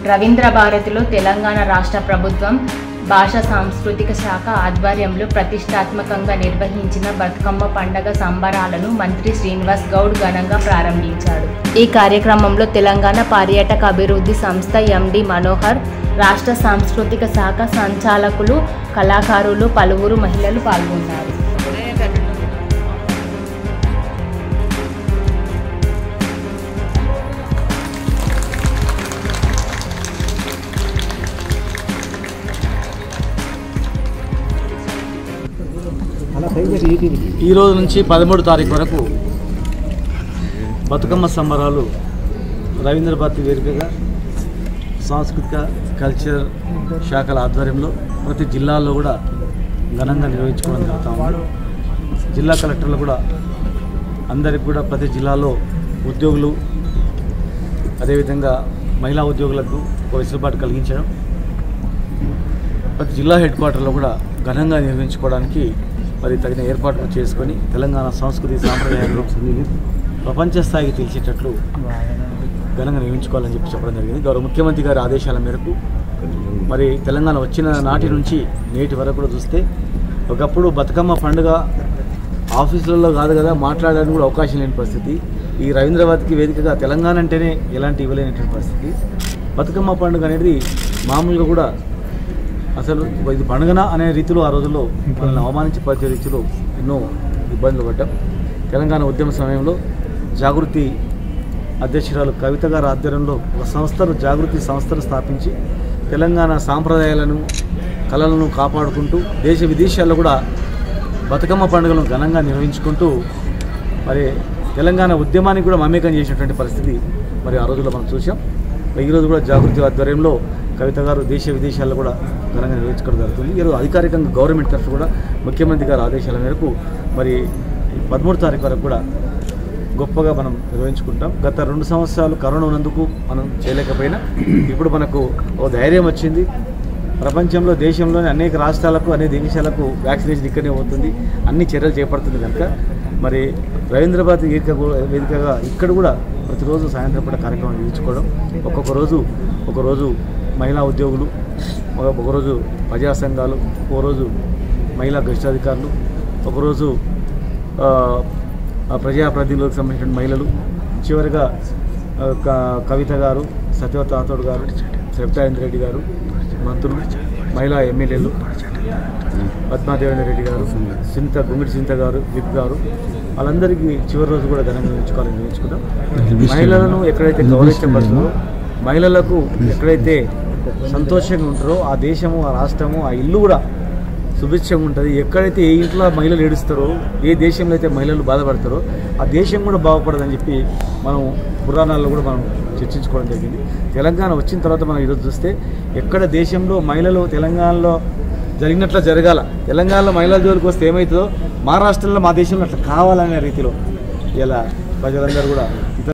రవీంద్ర భారతిలో తెలంగాణ రాష్ట్ర ప్రభుత్వం భాషా సాంస్కృతిక శాఖ ఆధ్వర్యంలో ప్రతిష్టాత్మకంగా నిర్వహించిన బతుకమ్మ పండగ సంబరాలను మంత్రి శ్రీనివాస్ గౌడ్ ఘనంగా ప్రారంభించాడు ఈ కార్యక్రమంలో తెలంగాణ పర్యాటక అభివృద్ధి సంస్థ ఎండి మనోహర్ రాష్ట్ర సాంస్కృతిక శాఖ సంచాలకులు కళాకారులు పలువురు మహిళలు పాల్గొన్నారు ఈ రోజు నుంచి పదమూడు తారీఖు వరకు బతుకమ్మ సంబరాలు రవీంద్ర భారతి వేదికగా సాంస్కృతిక కల్చర్ శాఖల ఆధ్వర్యంలో ప్రతి జిల్లాల్లో కూడా ఘనంగా నిర్వహించుకోవడం జరుగుతూ ఉంది జిల్లా కలెక్టర్లు కూడా అందరికి కూడా ప్రతి జిల్లాలో ఉద్యోగులు అదేవిధంగా మహిళా ఉద్యోగులకు ఒక వెసులుబాటు కలిగించడం ప్రతి జిల్లా హెడ్ క్వార్టర్లో కూడా ఘనంగా నిర్వహించుకోవడానికి మరి తగిన ఏర్పాట్లు చేసుకొని తెలంగాణ సంస్కృతి సాంప్రదాయాలు ప్రపంచ స్థాయికి తెలిసేటట్లు ఘనంగా నిర్వహించుకోవాలని చెప్పి చెప్పడం జరిగింది గౌరవ ముఖ్యమంత్రి గారి ఆదేశాల మేరకు మరి తెలంగాణ వచ్చిన నాటి నుంచి నేటి వరకు కూడా చూస్తే ఒకప్పుడు బతుకమ్మ పండుగ ఆఫీసులలో కాదు కదా మాట్లాడడానికి కూడా అవకాశం లేని పరిస్థితి ఈ రవీంద్రబాద్కి వేదికగా తెలంగాణ అంటేనే ఎలాంటి ఇవ్వలేనటువంటి పరిస్థితి బతుకమ్మ పండుగ అనేది మామూలుగా కూడా అసలు ఇది పండుగన అనే రీతిలో ఆ రోజుల్లో మనల్ని అవమానించి పరిచే రీతిలో ఎన్నో ఇబ్బందులు పడ్డాం తెలంగాణ ఉద్యమ సమయంలో జాగృతి అధ్యక్షురాలు కవిత గారి ఆధ్వర్యంలో ఒక సంస్థను జాగృతి సంస్థను స్థాపించి తెలంగాణ సాంప్రదాయాలను కళలను కాపాడుకుంటూ దేశ విదేశాల్లో కూడా బతుకమ్మ పండుగలను ఘనంగా నిర్వహించుకుంటూ మరి తెలంగాణ ఉద్యమానికి కూడా మమేకం చేసినటువంటి పరిస్థితి మరి ఆ రోజుల్లో మనం చూసాం మరి ఈరోజు కూడా జాగృతి ఆధ్వర్యంలో కవిత గారు దేశ విదేశాల్లో కూడా ఘనంగా నిర్వహించుకోవడం జరుగుతుంది ఈరోజు అధికారికంగా గవర్నమెంట్ తరఫు కూడా ముఖ్యమంత్రి గారి ఆదేశాల మేరకు మరి పదమూడు తారీఖు వరకు కూడా గొప్పగా మనం నిర్వహించుకుంటాం గత రెండు సంవత్సరాలు కరోనా ఉన్నందుకు మనం చేయలేకపోయినా ఇప్పుడు మనకు ఓ ధైర్యం వచ్చింది ప్రపంచంలో దేశంలోని అనేక రాష్ట్రాలకు అనేక దేశాలకు వ్యాక్సినేషన్ ఇక్కడనే అవుతుంది అన్ని చర్యలు చేపడుతుంది కనుక మరి రవీంద్రబాద్ వేదిక కూ- వేదికగా ఇక్కడ కూడా ప్రతిరోజు సాయంత్రం పూట కార్యక్రమం నిర్వహించుకోవడం ఒక్కొక్క రోజు ఒకరోజు మహిళా ఉద్యోగులు ఒక- ఒకరోజు ప్రజా సంఘాలు ఒక రోజు మహిళా గరిష్టాధికారులు ఒకరోజు ఆ, ఆ ప్రజాప్రతినిధులకు సంబంధించిన మహిళలు చివరిగా ఆ, క- కవిత గారు సత్యవత రాథోడ్ గారు సవితాయింద్ర రెడ్డి గారు మంత్రులు మహిళా ఎమ్మెల్యేలు పద్మాదేవేంద్ర రెడ్డి గారు సింత గుమ్మిడి సింత గారు విప్ గారు వాళ్ళందరికీ చివరి రోజు కూడా ఘనంగా నిర్వహించుకోవాలని నిర్వహించుకుంటాం మహిళలను ఎక్కడైతే గౌరవించబడుతుందో మహిళలకు ఎక్కడైతే సంతోషంగా ఉంటారో ఆ దేశము ఆ రాష్ట్రము ఆ ఇల్లు కూడా సుభిక్షంగా ఉంటుంది ఎక్కడైతే ఏ ఇంట్లో మహిళలు ఏడుస్తారో ఏ దేశంలో అయితే మహిళలు బాధపడతారో ఆ దేశం కూడా బాగుపడదని చెప్పి మనం పురాణాల్లో కూడా మనం చర్చించుకోవడం జరిగింది తెలంగాణ వచ్చిన తర్వాత మనం ఈరోజు చూస్తే ఎక్కడ దేశంలో మహిళలు తెలంగాణలో జరిగినట్లు జరగాల తెలంగాణలో మహిళల జోలికి వస్తే ఏమవుతుందో మహారాష్ట్రలో మా దేశంలో అట్లా కావాలనే రీతిలో ఇలా ప్రజలందరూ కూడా